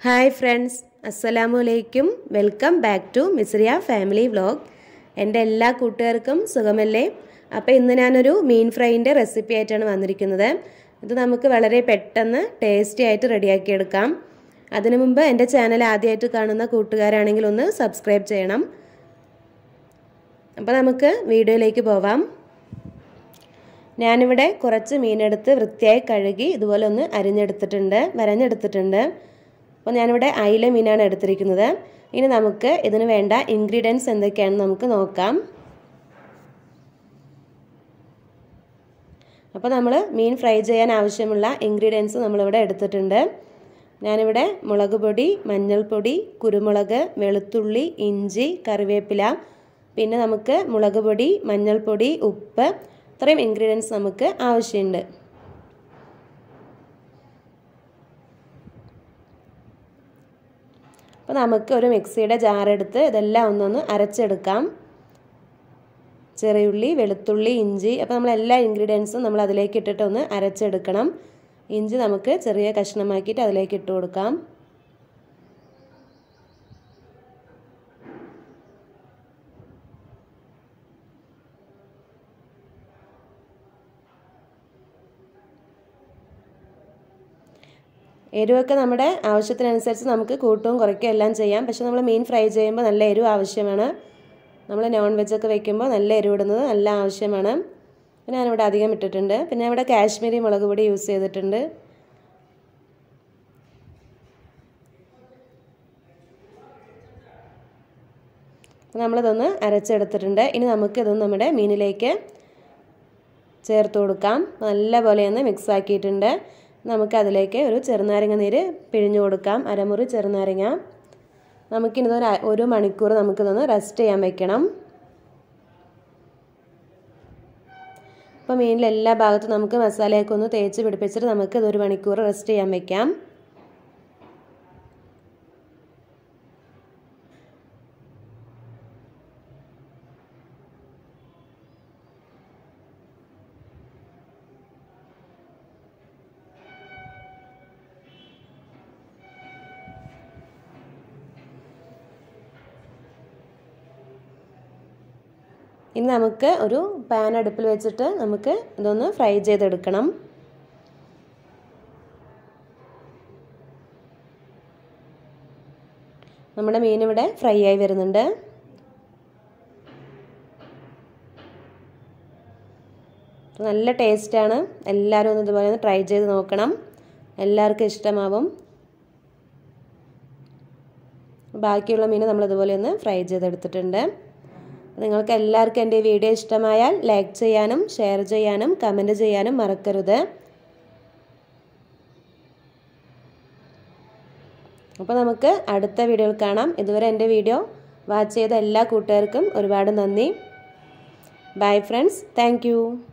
hi friends അസ്സലാമു അലൈക്കും welcome back to Misriya family vlog എൻ്റെ എല്ലാ കൂട്ടുകാർക്കും സുഖമല്ലേ അപ്പോൾ ഇന്ന് ഞാനൊരു മീൻ ഫ്രൈൻ്റെ റെസിപ്പി ആയിട്ടാണ് വന്നിരിക്കുന്നത് ഇത് നമുക്ക് വളരെ പെട്ടെന്ന് ടേസ്റ്റി ആയിട്ട് റെഡിയാക്കിയെടുക്കാം അതിനു മുമ്പ് എൻ്റെ ചാനൽ ആദ്യമായിട്ട് കാണുന്ന കൂട്ടുകാരാണെങ്കിൽ ഒന്ന് സബ്സ്ക്രൈബ് ചെയ്യണം അപ്പോൾ നമുക്ക് വീഡിയോയിലേക്ക് പോവാം ഞാനിവിടെ കുറച്ച് മീനെടുത്ത് വൃത്തിയായി കഴുകി ഇതുപോലെ ഒന്ന് അരിഞ്ഞെടുത്തിട്ടുണ്ട് വരഞ്ഞെടുത്തിട്ടുണ്ട് അപ്പോൾ ഞാനിവിടെ അയില മീനാണ് എടുത്തിരിക്കുന്നത് ഇനി നമുക്ക് ഇതിന് വേണ്ട ഇൻഗ്രീഡിയൻസ് എന്തൊക്കെയാണെന്ന് നമുക്ക് നോക്കാം അപ്പോൾ നമ്മൾ മീൻ ഫ്രൈ ചെയ്യാൻ ആവശ്യമുള്ള ഇൻഗ്രീഡിയൻസ് നമ്മളിവിടെ എടുത്തിട്ടുണ്ട് ഞാനിവിടെ മുളക് പൊടി മഞ്ഞൾപ്പൊടി കുരുമുളക് വെളുത്തുള്ളി ഇഞ്ചി കറിവേപ്പില പിന്നെ നമുക്ക് മുളക് പൊടി മഞ്ഞൾപ്പൊടി ഉപ്പ് ഇത്രയും ഇൻഗ്രീഡിയൻസ് നമുക്ക് ആവശ്യമുണ്ട് അപ്പോൾ നമുക്ക് ഒരു മിക്സിയുടെ ജാറെടുത്ത് ഇതെല്ലാം ഒന്നൊന്ന് അരച്ചെടുക്കാം ചെറിയുള്ളി വെളുത്തുള്ളി ഇഞ്ചി അപ്പോൾ നമ്മൾ എല്ലാ ഇൻഗ്രീഡിയൻസും നമ്മൾ അതിലേക്ക് ഇട്ടിട്ട് ഒന്ന് അരച്ചെടുക്കണം ഇഞ്ചി നമുക്ക് ചെറിയ കഷ്ണമാക്കിയിട്ട് അതിലേക്ക് ഇട്ട് കൊടുക്കാം എരിവൊക്കെ നമ്മുടെ ആവശ്യത്തിനനുസരിച്ച് നമുക്ക് കൂട്ടവും കുറയ്ക്കുകയും എല്ലാം ചെയ്യാം പക്ഷെ നമ്മൾ മീൻ ഫ്രൈ ചെയ്യുമ്പോൾ നല്ല എരിവ് ആവശ്യമാണ് നമ്മൾ നോൺ വെജൊക്കെ വെക്കുമ്പോൾ നല്ല എരിവ് ഇടുന്നത് നല്ല ആവശ്യമാണ് പിന്നെ ഞാനിവിടെ അധികം ഇട്ടിട്ടുണ്ട് പിന്നെ ഇവിടെ കാശ്മീരി മുളക് പൊടി യൂസ് ചെയ്തിട്ടുണ്ട് നമ്മളിതൊന്ന് അരച്ചെടുത്തിട്ടുണ്ട് ഇനി നമുക്കിതൊന്ന് നമ്മുടെ മീനിലേക്ക് ചേർത്ത് കൊടുക്കാം നല്ല പോലെ ഒന്ന് മിക്സ് ആക്കിയിട്ടുണ്ട് നമുക്കതിലേക്ക് ഒരു ചെറുനാരങ്ങ നീര് പിഴിഞ്ഞു കൊടുക്കാം അരമുറി ചെറുനാരങ്ങ നമുക്കിതൊരു ഒരു മണിക്കൂർ നമുക്കിതൊന്ന് റെസ്റ്റ് ചെയ്യാൻ വെക്കണം അപ്പോൾ മീനിലെ എല്ലാ ഭാഗത്തും നമുക്ക് മസാലയൊക്കെ ഒന്ന് തേച്ച് പിടിപ്പിച്ചിട്ട് നമുക്ക് ഇതൊരു മണിക്കൂർ റെസ്റ്റ് ചെയ്യാൻ വെക്കാം ഇനി നമുക്ക് ഒരു പാൻ അടുപ്പിൽ വെച്ചിട്ട് നമുക്ക് ഇതൊന്ന് ഫ്രൈ ചെയ്തെടുക്കണം നമ്മുടെ മീൻ ഇവിടെ ഫ്രൈ ആയി വരുന്നുണ്ട് നല്ല ടേസ്റ്റാണ് എല്ലാവരും ഒന്ന് ഇതുപോലെ ഒന്ന് ട്രൈ ചെയ്ത് നോക്കണം എല്ലാവർക്കും ഇഷ്ടമാവും ബാക്കിയുള്ള മീൻ നമ്മൾ ഇതുപോലെ ഒന്ന് ഫ്രൈ ചെയ്തെടുത്തിട്ടുണ്ട് നിങ്ങൾക്ക് എല്ലാവർക്കും എൻ്റെ വീഡിയോ ഇഷ്ടമായാൽ ലൈക്ക് ചെയ്യാനും ഷെയർ ചെയ്യാനും കമൻറ്റ് ചെയ്യാനും മറക്കരുത് അപ്പോൾ നമുക്ക് അടുത്ത വീഡിയോയിൽ കാണാം ഇതുവരെ എൻ്റെ വീഡിയോ വാച്ച് ചെയ്ത എല്ലാ കൂട്ടുകാർക്കും ഒരുപാട് നന്ദി ബൈ ഫ്രണ്ട്സ് താങ്ക്